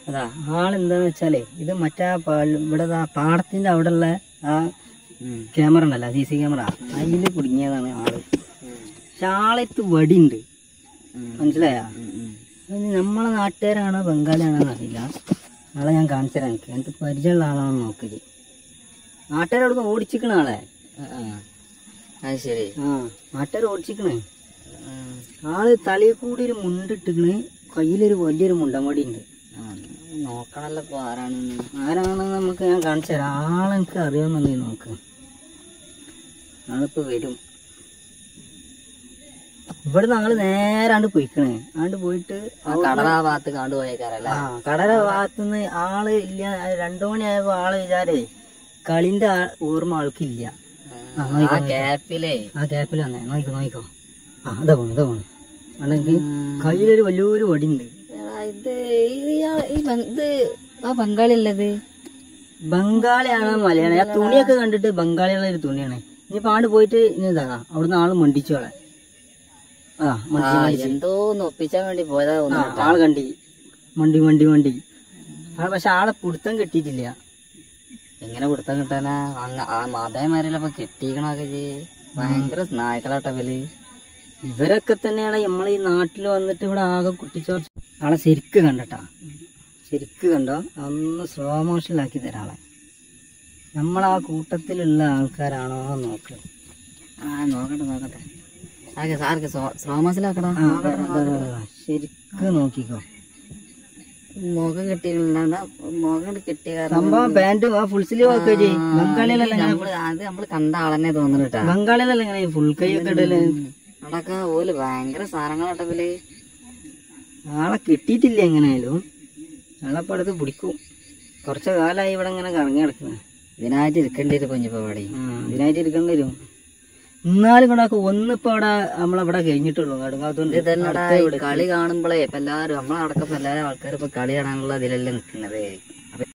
അതാ ആളെന്താന്ന് വെച്ചാലേ ഇത് മറ്റേ പാ- ഇവിടെ ദാ പാടത്തിന്റെ അവിടെ ഉള്ള ആ ക്യാമറ ഉണ്ടല്ലോ സി സി ക്യാമറ അതില് കുടുങ്ങിയതാണ് ആള് പക്ഷെ ആളെത്ത് വടിയുണ്ട് മനസ്സിലായ നമ്മളെ നാട്ടുകാരാണോ ബംഗാളിയാണോ അറിയില്ല ആളെ ഞാൻ കാണിച്ചു തരാം എനിക്ക് എനിക്ക് പരിചയമുള്ള ആളാണോ നോക്കല് നാട്ടുകാരവിടെ ഓടിച്ചിക്കണ ആളെ അത് ശരി ആ നാട്ടുകാർ ഓടിച്ചിക്കണേ ആള് തലയിൽ കൂടി ഒരു മുണ്ടിട്ടിക്കണ് കയ്യിലൊരു വലിയൊരു മുണ്ടമടി ഉണ്ട് നോക്കണല്ലോ ഇപ്പൊ ആരാണെന്ന് ആരാണെന്ന് നമുക്ക് ഞാൻ കാണിച്ചു തരാം ആളെനിക്ക് അറിയാമെന്നുണ്ടെങ്കിൽ നോക്ക് ആളിപ്പോ വരും ഇവിടെ ആള് നേരാണ്ട് പോയിക്കണേ ആണ്ട് പോയിട്ട് ആ കടറ ആ ഭാഗത്ത് കണ്ടുപോയേക്കാരല്ല ആ കടല ഭാഗത്തുനിന്ന് ആള് ഇല്ല രണ്ടു മണിയായപ്പോ ആള് വിചാരേ കളിന്റെ ആ- ഓർമ്മ ആൾക്കില്ല ആ, നോക്കിക്കോ, ആ ഗ്യാപ്പിലേ ആ ഗ്യാപ്പിൽ വന്നേ നോക്കിക്കോ നോക്കിക്കോ ആ അതാ പോണു ഇതാ പോണു അല്ലെങ്കിൽ കയ്യിലൊരു വലിയൊരു വടിയുണ്ട് ഇത് ഇത് ഇയാള്- ഈ ബംഗ- ഇത് ആ ബംഗാളി അല്ലത് ബംഗാളിയാണ് മലയാളം ആ തുണിയൊക്കെ കണ്ടിട്ട് ബംഗാളിയുള്ള ഒരു തുണിയാണ് ഇനിയിപ്പോ ആണ്ട് പോയിട്ട് ഇനി ഇതാ അവിടുന്ന് ആള് മണ്ടിച്ചോളെ ആ മണ്ടി മണ്ടിച്ച്. എന്തോ ഒന്ന് ഒപ്പിച്ചാൻ വേണ്ടി പോയതാ ആ, തോന്നുന്നു ആള് കണ്ടി മണ്ടി മണ്ടി മണ്ടി ആ പക്ഷെ ആളെ പിടുത്തം കിട്ടിയിട്ടില്ല എങ്ങനെ പിടുത്തം കിട്ടാനാ അങ്ങ ആ മാതായമാരെല്ലാം കെട്ടിക്കണൊക്കെ ചെയ്യ് ഭയങ്കര നായ്ക്കളാട്ടവല് ഇവരൊക്കെ തന്നെയാണ് നമ്മളെ ഈ നാട്ടിൽ വന്നിട്ട് ഇവിടെ ആകെ കുട്ടിച്ചോർ ആളെ ശരിക്ക് കണ്ടട്ടാ ശരിക്ക് കണ്ടോ ഒന്ന് സ്ലോ മോഷനിലാക്കി തരാം ആളെ നമ്മളാ കൂട്ടത്തിലുള്ള ആൾക്കാരാണോ എന്ന് നോക്ക് ആ നോക്കട്ടെ നോക്കട്ടെ ആകെ സാർക്ക് സ്ലോമാസിലാക്കടാ ആ, അതെ, അതെ, അതെ, അതെ. ശരിക്ക് നോക്കിക്കോ മുഖം കെട്ടിയില്ല മുഖം കെട്ടിയ കാരണം സംഭവം പാന്റും ആ ഫുൾ സ്ലീവ് ഒക്കെ ചെയ്യും ബംഗാളിയിലല്ല ഇങ്ങനെ നമ്മള് അത് നമ്മള് കണ്ട ആളെന്നെ തോന്നുന്നുട്ടാ ബംഗാളിയിലല്ല ഇങ്ങനെ ഫുൾ കൈ ഒക്കെ ഇടല് അടക്ക ഓല് ഭയങ്കര സാധനങ്ങളാട്ടവല് ആളെ കിട്ടിയിട്ടില്ല എങ്ങനെയായാലും ആളെ ഇപ്പൊ അടുത്ത് പിടിക്കും കുറച്ച് കാലമായി ഇവിടെ ഇങ്ങനെ കറങ്ങി കിടക്കുന്നത് ഇതിനായിട്ട് ഇരിക്കേണ്ടി വരും കുഞ്ഞിപ്പോ ഇവിടെ ഇതിനായിട്ട് ഇരിക്കേണ്ടി വരും എന്നാലും കണക്ക് ഒന്നിപ്പോ അവിടെ നമ്മളവിടെ കഴിഞ്ഞിട്ടുള്ളൂ കടുങ്ങാത്തോണ്ട് ഇത് തന്നെടാ ഈ കളി കാണുമ്പോഴേ ഇപ്പൊ എല്ലാരും നമ്മളെ അടക്കം എല്ലാരും ആൾക്കാർ ഇപ്പൊ കളി കാണാനുള്ള ഇതിലല്ലേ നിക്കുന്നത്